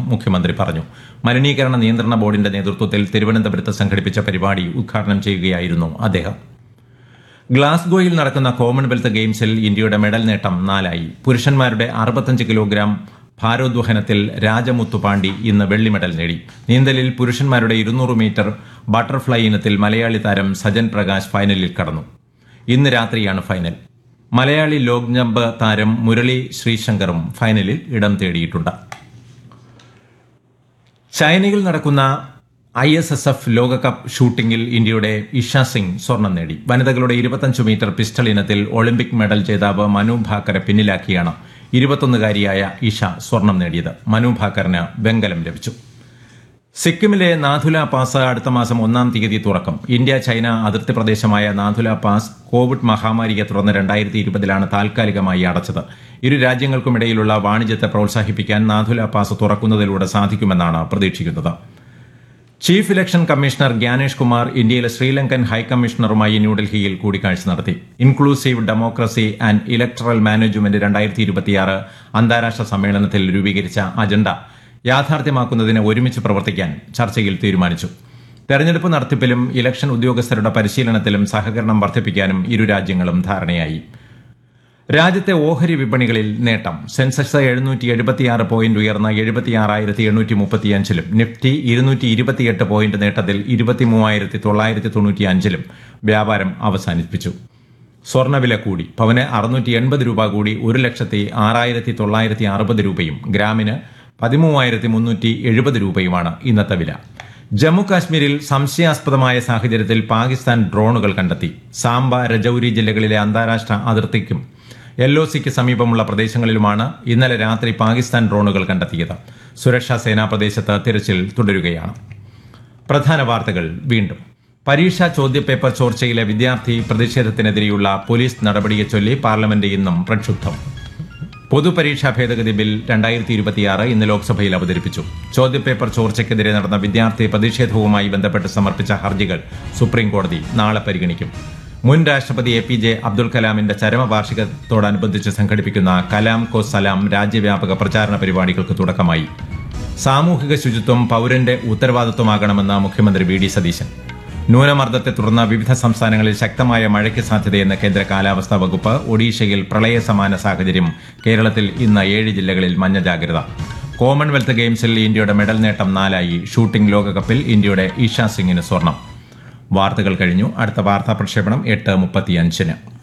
മുഖ്യമന്ത്രി പറഞ്ഞു മലിനീകരണ നിയന്ത്രണ ബോർഡിന്റെ നേതൃത്വത്തിൽ തിരുവനന്തപുരത്ത് സംഘടിപ്പിച്ച പരിപാടി ഉദ്ഘാടനം ചെയ്യുകയായിരുന്നു അദ്ദേഹം ഗ്ലാസ്ഗോയിൽ നടക്കുന്ന കോമൺവെൽത്ത് ഗെയിംസിൽ ഇന്ത്യയുടെ മെഡൽ നേട്ടം നാലായി പുരുഷന്മാരുടെ അറുപത്തഞ്ച് കിലോഗ്രാം ഭാരോദ്വഹനത്തിൽ രാജമുത്തുപാണ്ഡി ഇന്ന് വെള്ളി മെഡൽ നേടി നീന്തലിൽ പുരുഷന്മാരുടെ ഇരുന്നൂറ് മീറ്റർ ബട്ടർഫ്ലൈ ഇനത്തിൽ മലയാളി താരം സജൻ പ്രകാശ് ഫൈനലിൽ കടന്നു ഇന്ന് രാത്രിയാണ് ഫൈനൽ മലയാളി ലോങ് ജമ്പ് താരം മുരളി ശ്രീശങ്കറും ഫൈനലിൽ ഇടം തേടിയിട്ടുണ്ട് ചൈനയിൽ നടക്കുന്ന ഐ എസ് എസ് എഫ് ലോകകപ്പ് ഷൂട്ടിംഗിൽ ഇന്ത്യയുടെ ഇഷ സിംഗ് സ്വർണം നേടി വനിതകളുടെ ഇരുപത്തഞ്ച് മീറ്റർ പിസ്റ്റൾ ഇനത്തിൽ ഒളിമ്പിക് മെഡൽ ജേതാവ് മനു ഭാക്കറെ പിന്നിലാക്കിയാണ് ഇരുപത്തൊന്നുകാരിയായ ഇഷ സ്വർണം നേടിയത് മനു ഭാക്കറിന് വെങ്കലം ലഭിച്ചു സിക്കിമിലെ നാഥുല പാസ് അടുത്ത മാസം ഒന്നാം തീയതി തുറക്കും ഇന്ത്യ ചൈന അതിർത്തി പ്രദേശമായ നാഥുല പാസ് കോവിഡ് മഹാമാരിയെ തുടർന്ന് രണ്ടായിരത്തി ഇരുപതിലാണ് താൽക്കാലികമായി അടച്ചത് ഇരു രാജ്യങ്ങൾക്കുമിടയിലുള്ള വാണിജ്യത്തെ പ്രോത്സാഹിപ്പിക്കാൻ നാഥുല പാസ് തുറക്കുന്നതിലൂടെ സാധിക്കുമെന്നാണ് പ്രതീക്ഷിക്കുന്നത് chief election commissioner Gyanesh Kumar ഇന്ത്യയിലെ ശ്രീലങ്കൻ ഹൈക്കമ്മീഷണറുമായി ന്യൂഡൽഹിയിൽ കൂടിക്കാഴ്ച നടത്തി inclusive democracy and electoral management രണ്ടായിരത്തി ഇരുപത്തിയാറ് അന്താരാഷ്ട്ര സമ്മേളനത്തിൽ രൂപീകരിച്ച അജണ്ട യാഥാർത്ഥ്യമാക്കുന്നതിന് ഒരുമിച്ച് പ്രവർത്തിക്കാൻ ചർച്ചയിൽ തീരുമാനിച്ചു തെരഞ്ഞെടുപ്പ് നടത്തിപ്പിലും ഇലക്ഷൻ ഉദ്യോഗസ്ഥരുടെ പരിശീലനത്തിലും സഹകരണം വർദ്ധിപ്പിക്കാനും ഇരു രാജ്യങ്ങളും ധാരണയായി രാജ്യത്തെ ഓഹരി വിപണികളിൽ നേട്ടം സെൻസെക്സ് എഴുന്നൂറ്റി എഴുപത്തിയാറ് പോയിന്റ് ഉയർന്ന എഴുപത്തിയാറായിരത്തി എണ്ണൂറ്റി മുപ്പത്തിയഞ്ചിലും നിഫ്റ്റി ഇരുന്നൂറ്റി ഇരുപത്തിയെട്ട് പോയിന്റ് നേട്ടത്തിൽ ഇരുപത്തിമൂവായിരത്തി തൊള്ളായിരത്തി തൊണ്ണൂറ്റിയഞ്ചിലും വ്യാപാരം അവസാനിപ്പിച്ചു സ്വർണ്ണവില കൂടി പവന് അറുന്നൂറ്റി എൺപത് രൂപ കൂടി ഒരു ലക്ഷത്തി ആറായിരത്തി തൊള്ളായിരത്തി അറുപത് രൂപയും ഗ്രാമിന് പതിമൂവായിരത്തി മുന്നൂറ്റി എഴുപത് രൂപയുമാണ് ഇന്നത്തെ വില ജമ്മു കാശ്മീരിൽ സംശയാസ്പദമായ സാഹചര്യത്തിൽ പാകിസ്ഥാൻ ഡ്രോണുകൾ കണ്ടെത്തി സാംബ രജൌരി ജില്ലകളിലെ അന്താരാഷ്ട്ര അതിർത്തിക്കും എൽ ഒ സിക്ക് സമീപമുള്ള പ്രദേശങ്ങളിലുമാണ് ഇന്നലെ രാത്രി പാകിസ്ഥാൻ ഡ്രോണുകൾ കണ്ടെത്തിയത് സുരക്ഷാ സേനാ പ്രദേശത്ത് തിരച്ചിൽ തുടരുകയാണ് പ്രധാന വാർത്തകൾ വീണ്ടും പരീക്ഷാ ചോദ്യപേപ്പർ ചോർച്ചയിലെ വിദ്യാർത്ഥി പ്രതിഷേധത്തിനെതിരെയുള്ള പോലീസ് നടപടിയെ ചൊല്ലി പാർലമെന്റ് ഇന്നും പ്രക്ഷുബ്ധം പൊതുപരീക്ഷാ ഭേദഗതി ബിൽ രണ്ടായിരത്തി ഇരുപത്തിയാറ് ഇന്ന് ലോക്സഭയിൽ അവതരിപ്പിച്ചു ചോദ്യപേപ്പർ ചോർച്ചയ്ക്കെതിരെ നടന്ന വിദ്യാർത്ഥി പ്രതിഷേധവുമായി ബന്ധപ്പെട്ട് സമർപ്പിച്ച ഹർജികൾ സുപ്രീംകോടതി നാളെ പരിഗണിക്കും മുൻ രാഷ്ട്രപതി എ പി ജെ അബ്ദുൽ കലാമിന്റെ ചരമവാർഷികത്തോടനുബന്ധിച്ച് സംഘടിപ്പിക്കുന്ന കലാം കോ സലാം രാജ്യവ്യാപക പ്രചാരണ പരിപാടികൾക്ക് തുടക്കമായി സാമൂഹിക ശുചിത്വം പൌരന്റെ ഉത്തരവാദിത്വമാകണമെന്ന് മുഖ്യമന്ത്രി വി ഡി സതീശൻ ന്യൂനമർദ്ദത്തെ തുടർന്ന് വിവിധ സംസ്ഥാനങ്ങളിൽ ശക്തമായ മഴയ്ക്ക് സാധ്യതയെന്ന് കേന്ദ്ര കാലാവസ്ഥാ വകുപ്പ് ഒഡീഷയിൽ പ്രളയ സമാന സാഹചര്യം കേരളത്തിൽ ഇന്ന് ഏഴ് ജില്ലകളിൽ മഞ്ഞ ജാഗ്രത കോമൺവെൽത്ത് ഗെയിംസിൽ ഇന്ത്യയുടെ മെഡൽ നേട്ടം നാലായി ഷൂട്ടിംഗ് ലോകകപ്പിൽ ഇന്ത്യയുടെ ഇഷ സിംഗിന് സ്വർണം വാർത്തകൾ കഴിഞ്ഞു അടുത്ത വാർത്താ പ്രക്ഷേപണം എട്ട് മുപ്പത്തിയഞ്ചിന്